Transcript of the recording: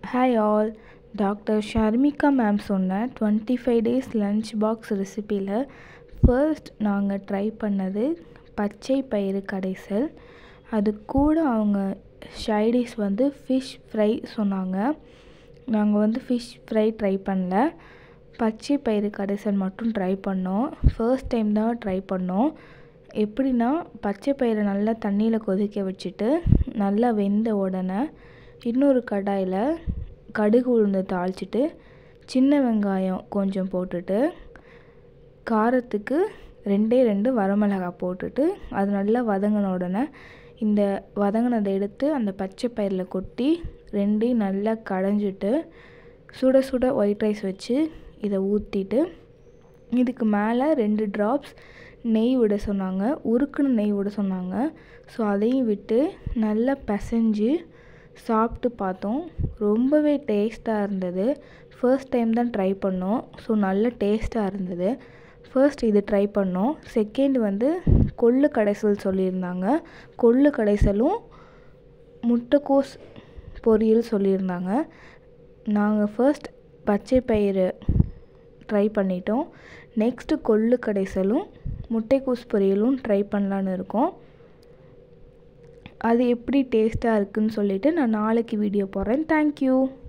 hi all doctor Sharmika ma'am சொன்ன twenty five days lunch box ரெசிப்பியில் first நாங்கள் try பண்ணது பச்சை பயிறு கடைசல் அது கூட அவங்க ஷைடிஷ் வந்து ஃபிஷ் ஃப்ரை சொன்னாங்க நாங்கள் வந்து ஃபிஷ் ஃப்ரை ட்ரை பண்ணல பச்சை பயிறு கடைசல் மட்டும் ட்ரை பண்ணோம் ஃபர்ஸ்ட் டைம் தான் ட்ரை பண்ணோம் எப்படின்னா பச்சை பயிரை நல்லா தண்ணியில் கொதிக்க வச்சுட்டு நல்லா வெந்த உடனே இன்னொரு கடாயில் கடுகு உளுந்து தாளிச்சிட்டு சின்ன வெங்காயம் கொஞ்சம் போட்டுட்டு காரத்துக்கு ரெண்டே ரெண்டு வரமிளகாய் போட்டுட்டு அது நல்லா வதங்கின உடனே இந்த வதங்கினதை எடுத்து அந்த பச்சை பயிரில் கொட்டி ரெண்டையும் நல்லா கடைஞ்சிட்டு சுட சுட ஒயிட் ரைஸ் வச்சு இதை ஊற்றிட்டு இதுக்கு மேலே ரெண்டு ட்ராப்ஸ் நெய் விட சொன்னாங்க உருக்குன்னு நெய் விட சொன்னாங்க ஸோ அதையும் விட்டு நல்லா பிசைஞ்சு சாப்பிட்டு பார்த்தோம் ரொம்பவே டேஸ்ட்டாக இருந்தது ஃபர்ஸ்ட் டைம் தான் ட்ரை பண்ணோம் ஸோ நல்ல டேஸ்ட்டாக இருந்தது ஃபர்ஸ்ட் இது ட்ரை பண்ணோம் செகண்ட் வந்து கொள்ளு கடைசல் சொல்லியிருந்தாங்க கொள்ளு கடைசலும் முட்டைக்கோஸ் பொரியல் சொல்லியிருந்தாங்க நாங்கள் ஃபர்ஸ்ட் பச்சை பயிறு ட்ரை பண்ணிட்டோம் நெக்ஸ்ட்டு கொள்ளு கடைசலும் முட்டைக்கோஸ் பொரியலும் ட்ரை பண்ணலான்னு இருக்கோம் அது எப்படி டேஸ்ட்டாக இருக்குதுன்னு சொல்லிவிட்டு நான் நாளைக்கு வீடியோ போடுறேன் தேங்க்யூ